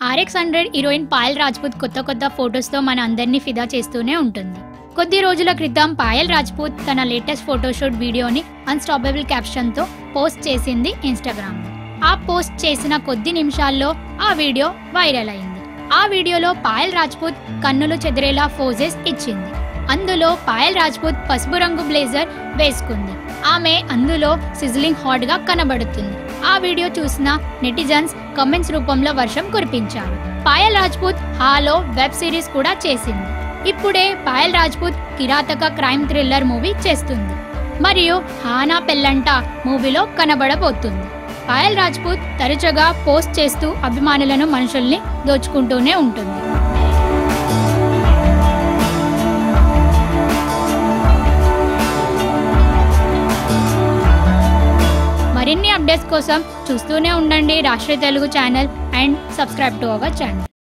RX hundred heroine Payal Rajput కొత్త కొత్త ఫొటోస్తో మన అందరినీ ఫిదా చేస్తూనే ఉంటుంది కొద్ది రోజుల క్రితం పాయల్ రాజ్పూత్ తన లేటెస్ట్ ఫోటోషూట్ వీడియోని అన్స్టాపబుల్ క్యాప్షన్తో పోస్ట్ చేసింది ఇన్స్టాగ్రామ్ ఆ పోస్ట్ చేసిన కొద్ది నిమిషాల్లో ఆ వీడియో వైరల్ అయింది ఆ వీడియోలో పాయల్ రాజ్పూత్ కన్నులు చెదిరేలా ఫోజెస్ ఇచ్చింది అందులో పాయల్ రాజ్పూత్ పసుపు రంగు బ్లేజర్ వేసుకుంది ఆమె అందులో సిజ్లింగ్ హాట్ గా కనబడుతుంది ఆ వీడియో చూసిన నెటిజన్స్ కమెంట్స్ రూపంలో వర్షం కురిపించారు పాయల్ రాజ్పూత్ హాలో వెబ్ సిరీస్ కూడా చేసింది ఇప్పుడే Payal Rajput Kirathaka crime thriller movie చేస్తుంది మరియు హానా పెల్లంట మూవీలో కనబడబోతుంది పాయల్ రాజ్పూత్ తరచుగా పోస్ట్ చేస్తూ అభిమానులను మనుషుల్ని దోచుకుంటూనే ఉంటుంది మరిన్ని అప్డేట్స్ కోసం చూస్తూనే ఉండండి Rashtriya Telugu channel and subscribe to our channel